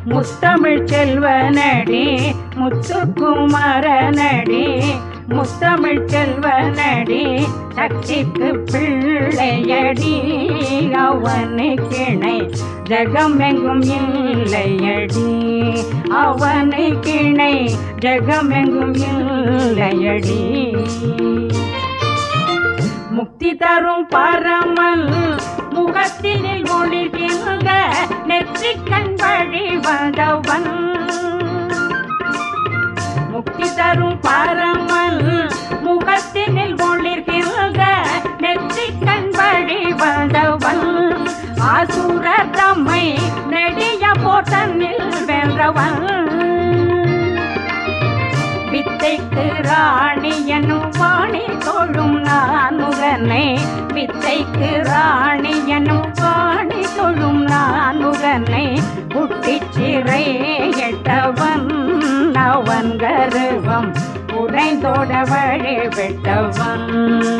முத்தமிழ் செல்வனடி முத்துக்குமரனடி முத்தமிழ் செல்வனடி சக்திக்கு பிள்ளையடி அவனுக்கிணை ஜகமெங்கும் இல்லையடி அவனுக்கிணை ஜகமெங்கும் இல்லையடி முக்தி தரும் பரமல் முகத்தினில் ஒளிர்கின்ற நெற்றிக்கண் வழி வந்தவன் முக்தி தரும் பரமல் முகத்தினில் ஒளிர்கின்ற நெற்றிக்கண் வழி வந்தவன் ஆசுர தம்மை நெடிய போட்டனில் வென்றவன் வித்தைக்கு ராணி எனும் வாணி தொழும் நான் முகனை வித்தைக்கு ராணி எனும் வாணி தொழும் நான் முகனை குட்டிச் சிறை எட்டவன் அவன் கருவம் உடைந்தோட வழி விட்டவன்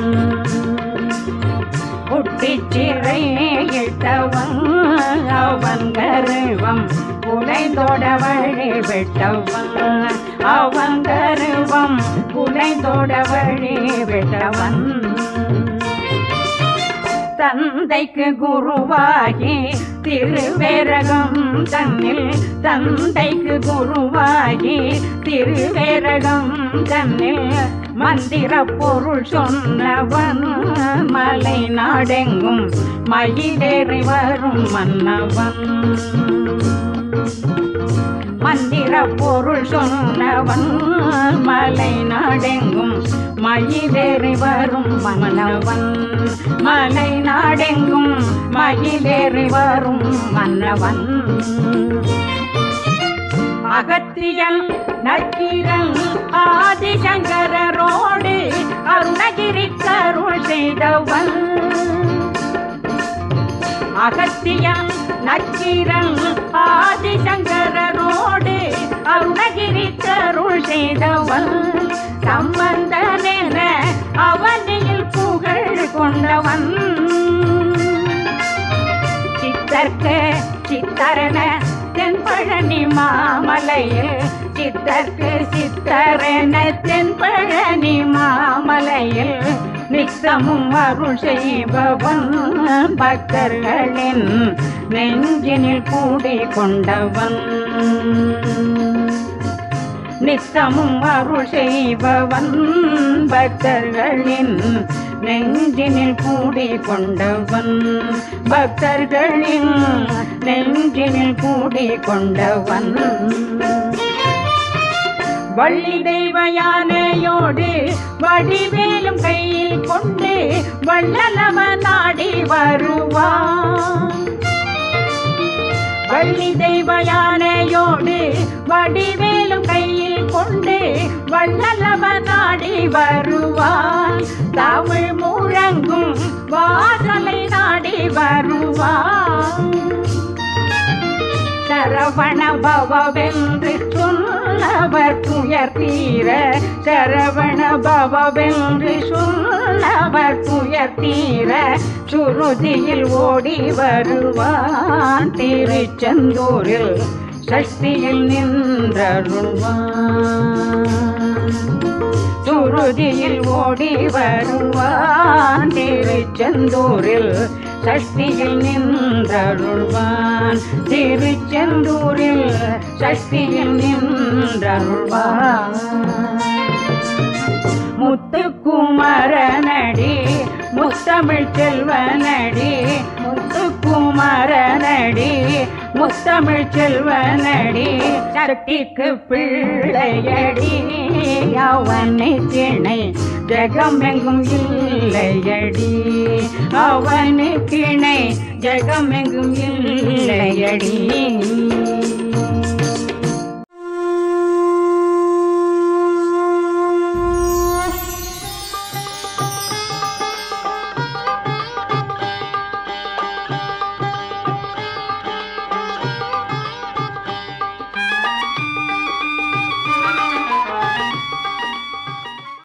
குட்டிச் சிறை எட்டவன் அவன் கருவம் உடைந்தோட வழி விட்டவன் அவன் கருவம் உடைந்தோட வழி விட்டவன் தந்தைக்கு குருவாகி திருவேரகம் தன்னில் தந்தைக்கு குருவாகி திருவேரகம் தன்னில் மந்திர பொருள் சொன்னவன் மலை நாடெங்கும் மயிலேறி வரும் மன்னவன் மந்திர பொருள் சொன்னவன் மலை நாடெங்கும் மயிலேறி வரும் மன்னவன் மலை நாடெங்கும் மயிலேறி வரும் மன்னவன் அகத்தியன் நக்கீரன் ஆதிசங்கரோடு அருணகிரி கருள் செய்தவன் அகத்தியன் நக்கீரன் ஆதிசங்கரோடு அருணகிரி கருள் செய்தவன் சம்பந்தனென அவனியில் புகழ் கொண்டவன் சித்தர்க்கு சித்தரன தென்பழனி மாமலையில் சித்தர்க்கு சித்தரென தென்பழனி மாமலையில் நித்தமும் அருள் செய்பவன் பக்தர்களின் நெஞ்சினில் கூடி கொண்டவன் நித்தமும் அருள் செய்பவன் பக்தர்களின் நெஞ்சினில் கூடி கொண்டவன் பக்தர்களின் நெஞ்சினில் கூடி கொண்டவன் வள்ளி தெய்வ யானையோடு வடிவேலும் கையில் கொண்டு வள்ளலவ நாடி வருவான் வள்ளி தெய்வ யானையோடு வடிவேலும் கையில் கொண்டு வள்ளலவ நாடி வருவான் தமிழ் முழங்கும் வாசலை நாடி வருவான் சரவண பவவென்று சொல்லவர் துயர் தீர சரவண பவவென்று சொல்லவர் துயர் தீர சுருதியில் ஓடி வருவான் திருச்செந்தூரில் சக்தியில் நின்றருள்வான் சுருதியில் ஓடி வருவான் திருச்செந்தூரில் சஷ்டியில் நின்றருள்வான் திருச்செந்தூரில் சஷ்டியில் நின்றருள்வான் முத்துக்குமரனடி முத்தமிழ் செல்வனடி முத்துக்குமரனடி முத்தமிழ் செல்வனடி சக்திக்கு பிள்ளையடி அவனை திணை ஜகமெங்கும் இல்லையடி அவனு கிணை ஜகமெங்கும் இல்லையடி